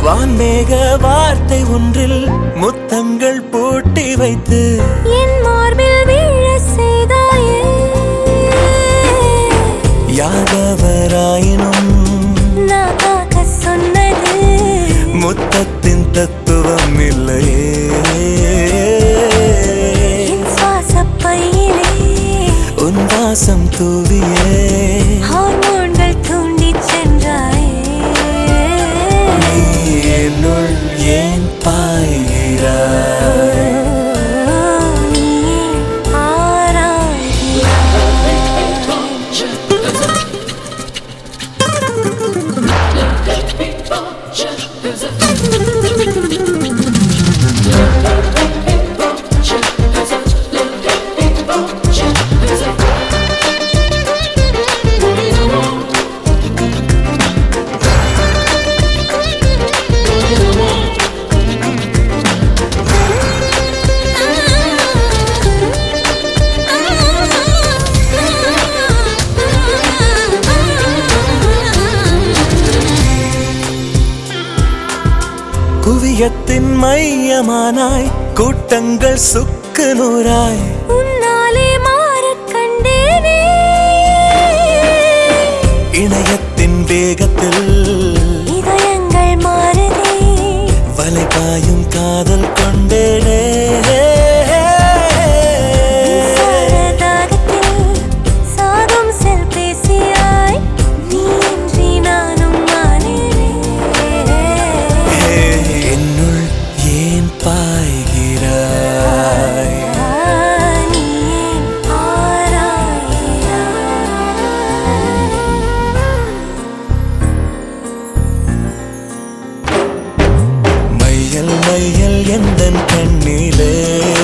வான்மேக வார்த்தை ஒன்றில் முத்தங்கள் பூட்டி வைத்து என் மார்பில் வீழ செய்தாயே யாதவராயினும் நான் காக்க சொன்னது முத்தத்தின் தத்துவம் இல்லையே என் சுவாசப் பையிலே உன் வாசம் தூவியே ஹார்மோன்கள் தூண்டிச் சென்றாயே நீ என்னுள் ஏன் பாய்கிறாய் நீ ஆராய்கிறாய் குவியத்தின் மையமானாய் கூட்டங்கள் சுக்கு நூறாய் உன்னாலே மாறக் கண்டேனே இணையத்தின் வேகத்தில் இதயங்கள் மாறுதே வலை பாயும் காதல் கொண்டேனே சாரதாகத்தில் சாகும் செல் பேசியாய் நீ இன்றி நானும் மாறினேன் என்னுள் ஏன் பாய்கிறாய் நீ ஆராய்கிறாய் மையல் மையல் எந்தன் கண்ணிலே